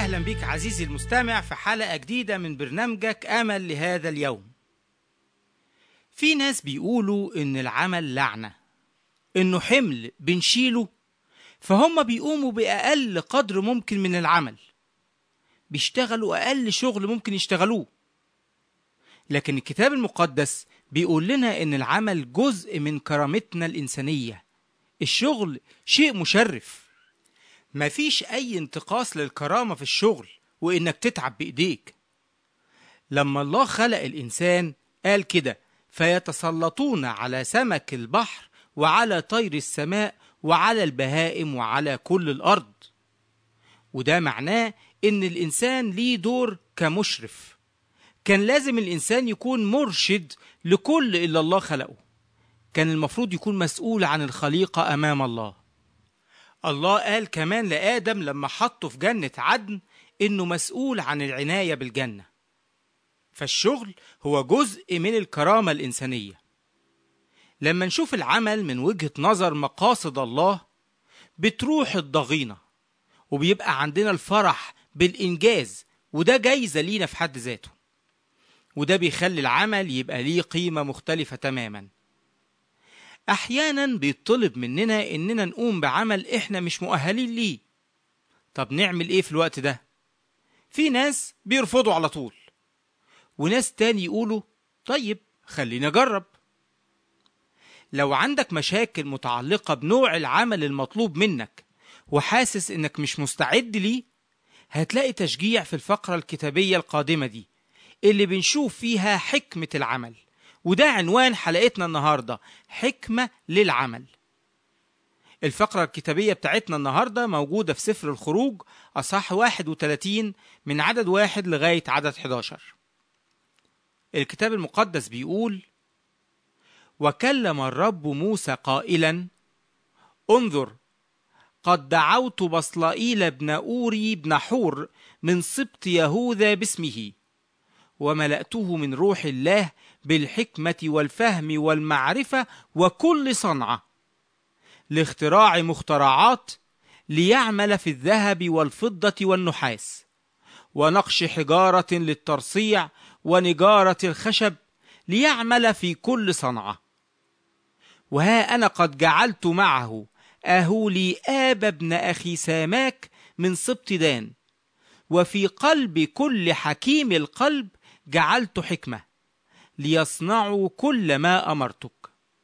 واهلا بك عزيزي المستمع في حلقه جديده من برنامجك امل لهذا اليوم في ناس بيقولوا ان العمل لعنه انه حمل بنشيله فهم بيقوموا باقل قدر ممكن من العمل بيشتغلوا اقل شغل ممكن يشتغلوه لكن الكتاب المقدس بيقول لنا ان العمل جزء من كرامتنا الانسانيه الشغل شيء مشرف مفيش أي انتقاص للكرامة في الشغل وإنك تتعب بإيديك لما الله خلق الإنسان قال كده فيتسلطون على سمك البحر وعلى طير السماء وعلى البهائم وعلى كل الأرض وده معناه إن الإنسان ليه دور كمشرف كان لازم الإنسان يكون مرشد لكل اللي الله خلقه كان المفروض يكون مسؤول عن الخليقة أمام الله الله قال كمان لآدم لما حطه في جنة عدن إنه مسؤول عن العناية بالجنة فالشغل هو جزء من الكرامة الإنسانية لما نشوف العمل من وجهة نظر مقاصد الله بتروح الضغينة وبيبقى عندنا الفرح بالإنجاز وده جايزة لينا في حد ذاته وده بيخلي العمل يبقى ليه قيمة مختلفة تماماً احيانا بيطلب مننا اننا نقوم بعمل احنا مش مؤهلين ليه طب نعمل ايه في الوقت ده في ناس بيرفضوا على طول وناس تاني يقولوا طيب خلينا نجرب لو عندك مشاكل متعلقة بنوع العمل المطلوب منك وحاسس انك مش مستعد ليه هتلاقي تشجيع في الفقرة الكتابية القادمة دي اللي بنشوف فيها حكمة العمل وده عنوان حلقتنا النهاردة حكمة للعمل الفقرة الكتابية بتاعتنا النهاردة موجودة في سفر الخروج أصح 31 من عدد واحد لغاية عدد 11 الكتاب المقدس بيقول وكلم الرب موسى قائلا انظر قد دعوت بصلائيل بن أوري بن حور من سبط يهوذا باسمه وملأته من روح الله بالحكمة والفهم والمعرفة وكل صنعة لاختراع مخترعات ليعمل في الذهب والفضة والنحاس ونقش حجارة للترصيع ونجارة الخشب ليعمل في كل صنعة وها أنا قد جعلت معه أهولي آب ابن أخي ساماك من سبط دان وفي قلب كل حكيم القلب جعلت حكمة ليصنعوا كل ما أمرتك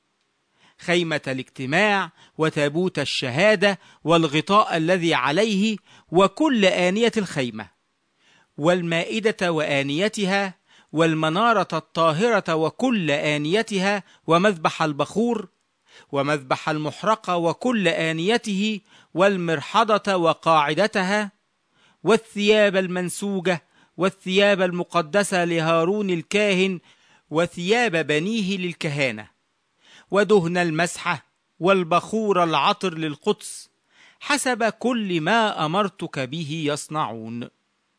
خيمة الاجتماع وتابوت الشهادة والغطاء الذي عليه وكل آنية الخيمة والمائدة وآنيتها والمنارة الطاهرة وكل آنيتها ومذبح البخور ومذبح المحرقة وكل آنيته والمرحضة وقاعدتها والثياب المنسوجة والثياب المقدسة لهارون الكاهن وثياب بنيه للكهانة ودهن المسحة والبخور العطر للقدس حسب كل ما أمرتك به يصنعون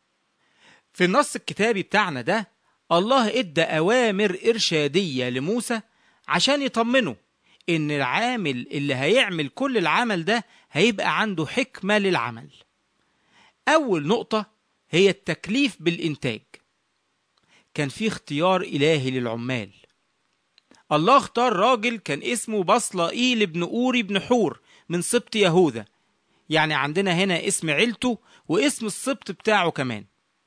في النص الكتابي بتاعنا ده الله ادى أوامر إرشادية لموسى عشان يطمنه إن العامل اللي هيعمل كل العمل ده هيبقى عنده حكمة للعمل أول نقطة هي التكليف بالإنتاج كان في اختيار إلهي للعمال الله اختار راجل كان اسمه بصلائيل بن أوري بن حور من سبط يهوذا يعني عندنا هنا اسم عيلته واسم السبط بتاعه كمان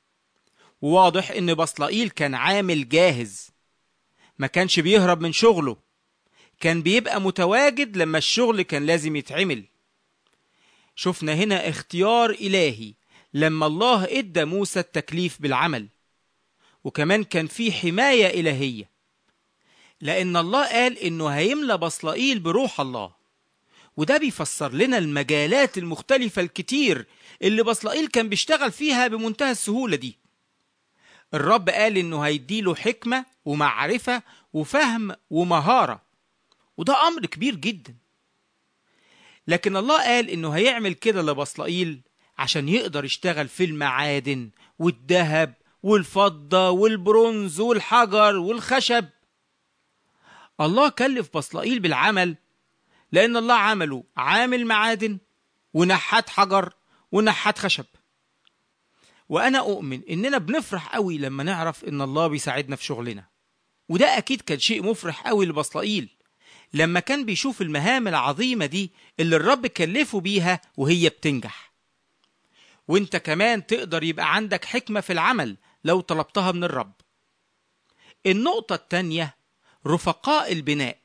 وواضح ان بصلائيل كان عامل جاهز ما كانش بيهرب من شغله كان بيبقى متواجد لما الشغل كان لازم يتعمل شفنا هنا اختيار إلهي لما الله ادى موسى التكليف بالعمل وكمان كان في حماية إلهية لأن الله قال إنه هيملى بصلائيل بروح الله وده بيفسر لنا المجالات المختلفة الكتير اللي بصلائيل كان بيشتغل فيها بمنتهى السهولة دي الرب قال إنه هيديله حكمة ومعرفة وفهم ومهارة وده أمر كبير جدا لكن الله قال إنه هيعمل كده لبصلائيل عشان يقدر يشتغل في المعادن والذهب والفضة والبرونز والحجر والخشب الله كلف بصلائيل بالعمل لأن الله عمله عامل معادن ونحات حجر ونحات خشب وأنا أؤمن إننا بنفرح قوي لما نعرف إن الله بيساعدنا في شغلنا وده أكيد كان شيء مفرح قوي لبصلائيل لما كان بيشوف المهام العظيمة دي اللي الرب كلفه بيها وهي بتنجح وانت كمان تقدر يبقى عندك حكمة في العمل لو طلبتها من الرب النقطة التانية رفقاء البناء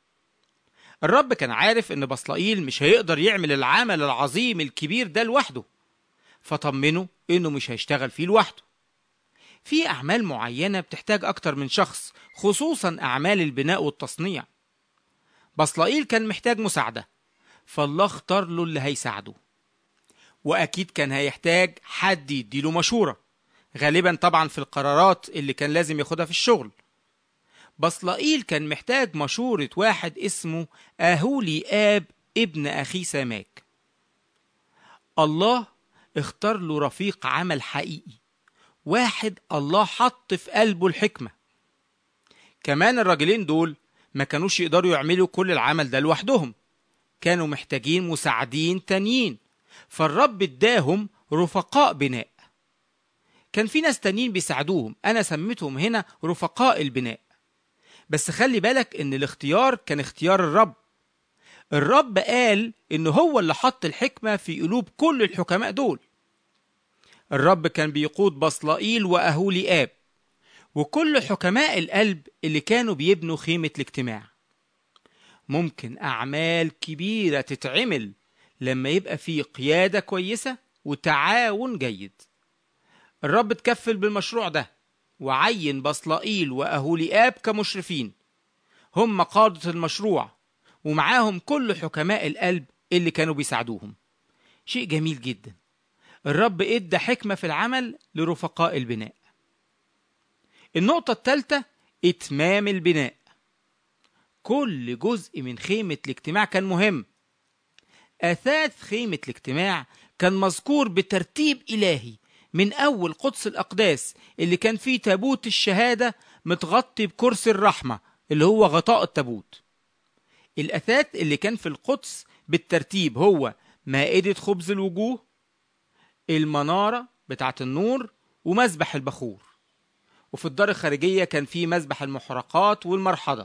الرب كان عارف ان بصلائيل مش هيقدر يعمل العمل العظيم الكبير ده لوحده فطمنه انه مش هيشتغل فيه لوحده في اعمال معينة بتحتاج اكتر من شخص خصوصا اعمال البناء والتصنيع بصلائيل كان محتاج مساعدة فالله اختار له اللي هيساعده واكيد كان هيحتاج حد يديله مشورة غالبا طبعا في القرارات اللي كان لازم ياخدها في الشغل بصلائيل كان محتاج مشورة واحد اسمه أهولي آب ابن أخي سماك الله اختار له رفيق عمل حقيقي واحد الله حط في قلبه الحكمة كمان الراجلين دول ما كانوش يقدروا يعملوا كل العمل ده لوحدهم كانوا محتاجين مساعدين تانيين فالرب اداهم رفقاء بناء كان في ناس تانيين بيساعدوهم انا سميتهم هنا رفقاء البناء بس خلي بالك ان الاختيار كان اختيار الرب الرب قال ان هو اللي حط الحكمة في قلوب كل الحكماء دول الرب كان بيقود بصلائيل وأهولي آب وكل حكماء القلب اللي كانوا بيبنوا خيمة الاجتماع ممكن أعمال كبيرة تتعمل لما يبقى في قيادة كويسة وتعاون جيد الرب تكفل بالمشروع ده وعين بصلائيل وأهولي آب كمشرفين هم قادة المشروع ومعاهم كل حكماء القلب اللي كانوا بيساعدوهم شيء جميل جدا الرب ادى حكمة في العمل لرفقاء البناء النقطة الثالثة إتمام البناء كل جزء من خيمة الاجتماع كان مهم أثاث خيمة الاجتماع كان مذكور بترتيب إلهي من أول قدس الأقداس اللي كان فيه تابوت الشهادة متغطي بكرسي الرحمة اللي هو غطاء التابوت الأثاث اللي كان في القدس بالترتيب هو مائدة خبز الوجوه المنارة بتاعة النور ومذبح البخور وفي الدار الخارجية كان في مذبح المحرقات والمرحضة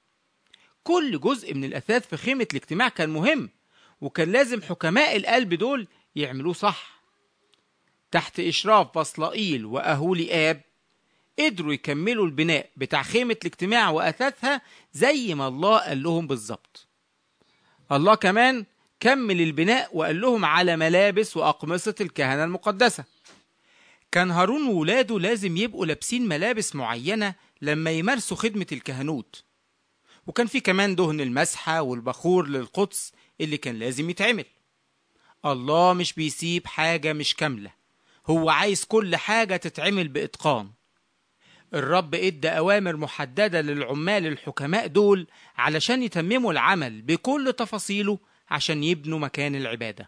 كل جزء من الأثاث في خيمة الاجتماع كان مهم وكان لازم حكماء القلب دول يعملوه صح تحت إشراف بصلائيل وأهولي آب قدروا يكملوا البناء بتاع خيمة الاجتماع وأثاثها زي ما الله قال لهم بالظبط الله كمان كمل البناء وقال لهم على ملابس وأقمصة الكهنة المقدسة كان هارون وولاده لازم يبقوا لابسين ملابس معينة لما يمارسوا خدمة الكهنوت وكان في كمان دهن المسحة والبخور للقدس اللي كان لازم يتعمل الله مش بيسيب حاجة مش كاملة هو عايز كل حاجة تتعمل بإتقان الرب ادى أوامر محددة للعمال الحكماء دول علشان يتمموا العمل بكل تفاصيله عشان يبنوا مكان العبادة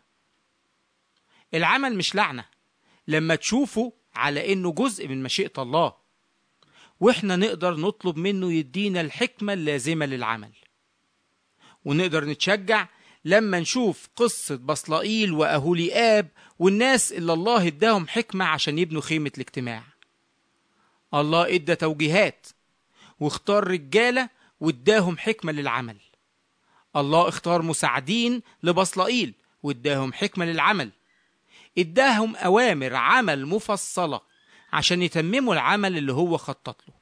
العمل مش لعنة لما تشوفه على إنه جزء من مشيئة الله وإحنا نقدر نطلب منه يدينا الحكمة اللازمة للعمل ونقدر نتشجع لما نشوف قصة بصلائيل وأهولي آب والناس اللي الله اداهم حكمة عشان يبنوا خيمة الاجتماع الله ادى توجيهات واختار رجالة واداهم حكمة للعمل الله اختار مساعدين لبصلائيل واداهم حكمة للعمل اداهم أوامر عمل مفصلة عشان يتمموا العمل اللي هو خطط له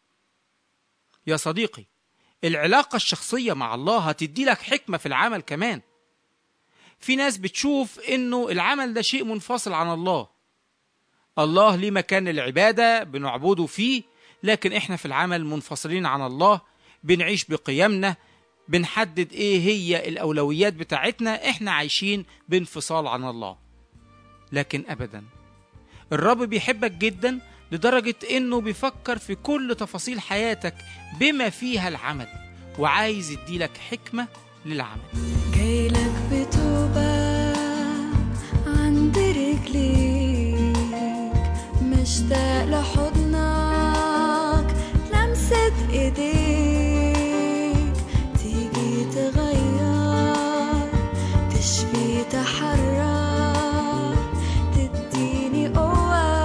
يا صديقي العلاقة الشخصية مع الله هتدي لك حكمة في العمل كمان في ناس بتشوف انه العمل ده شيء منفصل عن الله الله ليه مكان العبادة بنعبده فيه لكن احنا في العمل منفصلين عن الله بنعيش بقيمنا بنحدد ايه هي الاولويات بتاعتنا احنا عايشين بانفصال عن الله لكن ابدا الرب بيحبك جدا لدرجة انه بيفكر في كل تفاصيل حياتك بما فيها العمل وعايز يديلك حكمة للعمل جايلك بتوبة عند رجليك مشتاق لحضنك لمسة ايديك تيجي تغير تشفي تحرر تديني قوة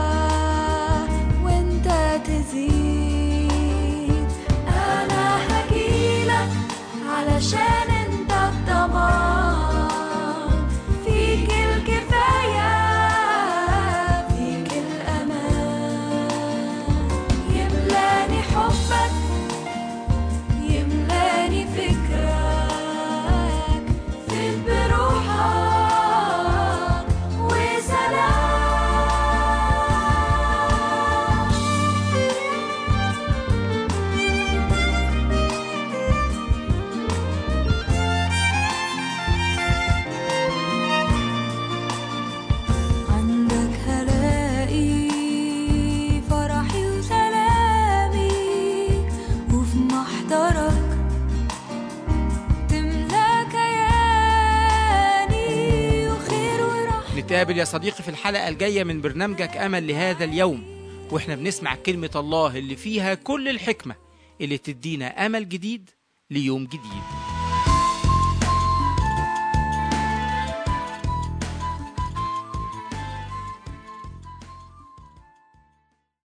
نتقابل يا صديقي في الحلقة الجاية من برنامجك أمل لهذا اليوم واحنا بنسمع كلمة الله اللي فيها كل الحكمة اللي تدينا أمل جديد ليوم جديد